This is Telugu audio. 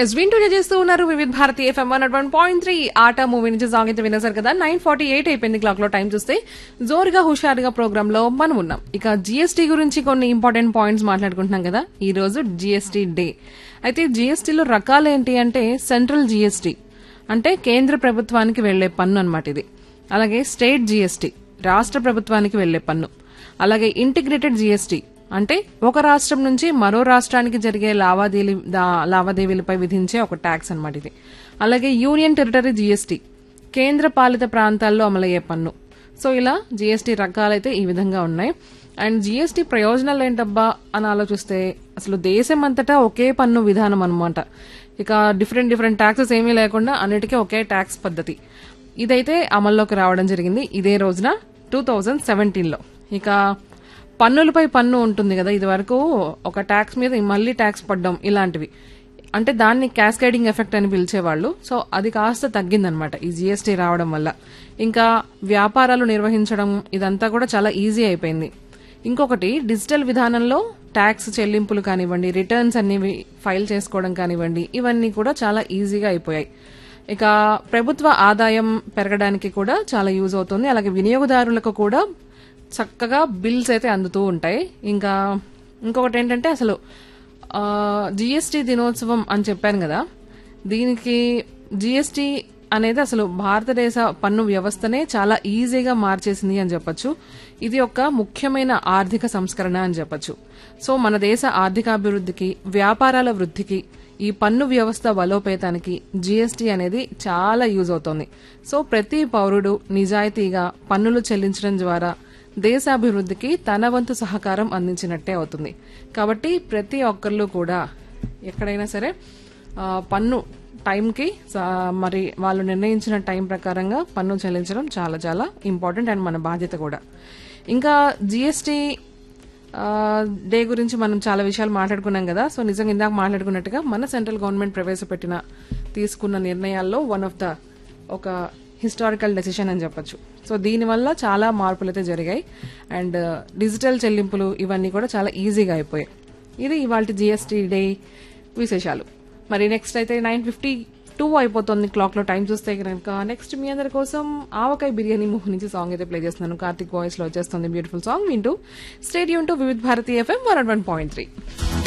ఎస్ వింటూనే చేస్తూ ఉన్నారు Vividh Bharati F M one one point three Aata movie నుంచి సాంగ్ అయితే వినేశారు కదా నైన్ ఫార్టీ ఎయిట్ అయిపోయింది క్లాక్ లో టైం చూస్తే జోరుగా హుషారుగా ప్రోగ్రామ్ లో మనం ఉన్నాం ఇక జీఎస్టీ గురించి కొన్ని ఇంపార్టెంట్ పాయింట్స్ మాట్లాడుకుంటున్నాం కదా ఈ రోజు జీఎస్టీ డే అయితే జీఎస్టీలో రకాలు ఏంటి అంటే సెంట్రల్ జీఎస్టీ అంటే కేంద్ర ప్రభుత్వానికి వెళ్లే పన్ను అన్నమాట ఇది అలాగే స్టేట్ జీఎస్టీ రాష్ట్ర ప్రభుత్వానికి వెళ్లే పన్ను అలాగే ఇంటిగ్రేటెడ్ జీఎస్టీ అంటే ఒక రాష్ట్రం నుంచి మరో రాష్ట్రానికి జరిగే లావాదేవీ దా- లావాదేవీలపై విధించే ఒక ట్యాక్స్ అన్నమాట ఇది అలాగే యూనియన్ టెరిటరీ జీఎస్టీ కేంద్ర పాలిత ప్రాంతాల్లో అమలయ్యే పన్ను సో ఇలా జీఎస్టీ రకాలైతే ఈ విధంగా ఉన్నాయి అండ్ జీఎస్టీ ప్రయోజనాలు ఏంటబ్బా అని ఆలోచిస్తే అసలు దేశం అంతటా ఒకే పన్ను విధానం అన్నమాట ఇక డిఫరెంట్ డిఫరెంట్ ట్యాక్సెస్ ఏమీ లేకుండా అన్నిటికీ ఒకే ట్యాక్స్ పద్ధతి ఇదైతే అమల్లోకి రావడం జరిగింది ఇదే రోజున టూ థౌజండ్ సెవెంటీన్లో ఇక పన్నులపై పన్ను ఉంటుంది కదా ఇది వరకు ఒక ట్యాక్స్ మీద మళ్ళీ ట్యాక్స్ పడ్డం ఇలాంటివి అంటే దాన్ని క్యాస్కేడింగ్ ఎఫెక్ట్ అని పిలిచేవాళ్ళు సో అది కాస్త తగ్గిందనమాట ఈ జీఎస్టీ రావడం వల్ల ఇంకా వ్యాపారాలు నిర్వహించడం ఇదంతా కూడా చాలా ఈజీ అయిపోయింది ఇంకొకటి డిజిటల్ విధానంలో ట్యాక్స్ చెల్లింపులు కానివ్వండి రిటర్న్స్ అన్ని ఫైల్ చేసుకోవడం కానివ్వండి ఇవన్నీ కూడా చాలా ఈజీగా అయిపోయాయి ఇక ప్రభుత్వ ఆదాయం పెరగడానికి కూడా చాలా యూజ్ అవుతుంది అలాగే వినియోగదారులకు కూడా చక్కగా బిల్స్ అయితే అందుతూ ఉంటాయి ఇంకా ఇంకొకటి ఏంటంటే అసలు జిఎస్టీ దినోత్సవం అని చెప్పాను కదా దీనికి జిఎస్టీ అనేది అసలు భారతదేశ పన్ను వ్యవస్థనే చాలా ఈజీగా మార్చేసింది అని చెప్పొచ్చు ఇది ఒక ముఖ్యమైన ఆర్థిక సంస్కరణ అని చెప్పొచ్చు సో మన దేశ ఆర్థికాభివృద్ధికి వ్యాపారాల వృద్ధికి ఈ పన్ను వ్యవస్థ బలోపేతానికి జీఎస్టీ అనేది చాలా యూజ్ అవుతోంది సో ప్రతి పౌరుడు నిజాయితీగా పన్నులు చెల్లించడం ద్వారా దేశాభివృద్ధికి తన వంతు సహకారం అందించినట్టే అవుతుంది కాబట్టి ప్రతి ఒక్కళ్ళు కూడా ఎక్కడైనా సరే ఆ, పన్ను టైంకి స- మరి వాళ్ళు నిర్ణయించిన టైం ప్రకారంగా పన్ను చెల్లించడం చాలా చాలా ఇంపార్టెంట్ అండ్ మన బాధ్యత కూడా ఇంకా జిఎస్టీ డే గురించి మనం చాలా విషయాలు మాట్లాడుకున్నాం కదా సో నిజంగా ఇందాక మాట్లాడుకున్నట్టుగా మన సెంట్రల్ గవర్నమెంట్ ప్రవేశపెట్టిన తీసుకున్న నిర్ణయాల్లో వన్ ఆఫ్ ద ఒక హిస్టారికల్ డెసిషన్ అని చెప్పొచ్చు సో దీనివల్ల చాలా మార్పులు అయితే జరిగాయి అండ్ డిజిటల్ చెల్లింపులు ఇవన్నీ కూడా చాలా ఈజీగా అయిపోయాయి ఇది ఇవాళ జిఎస్టీ డే విశేషాలు మరి నెక్స్ట్ అయితే నైన్ ఫిఫ్టీ టూ అయిపోతుంది క్లాక్ లో టైం చూస్తే కనుక నెక్స్ట్ మీ అందరి కోసం ఆవకాయ బిర్యానీ ముహ్ నుంచి సాంగ్ అయితే ప్లే చేస్తున్నాను కార్తిక్ వాయిస్ లో వచ్చేస్తుంది బ్యూటిఫుల్ సాంగ్ వింటూ stay tuned to Vividh Bharati F M one one point three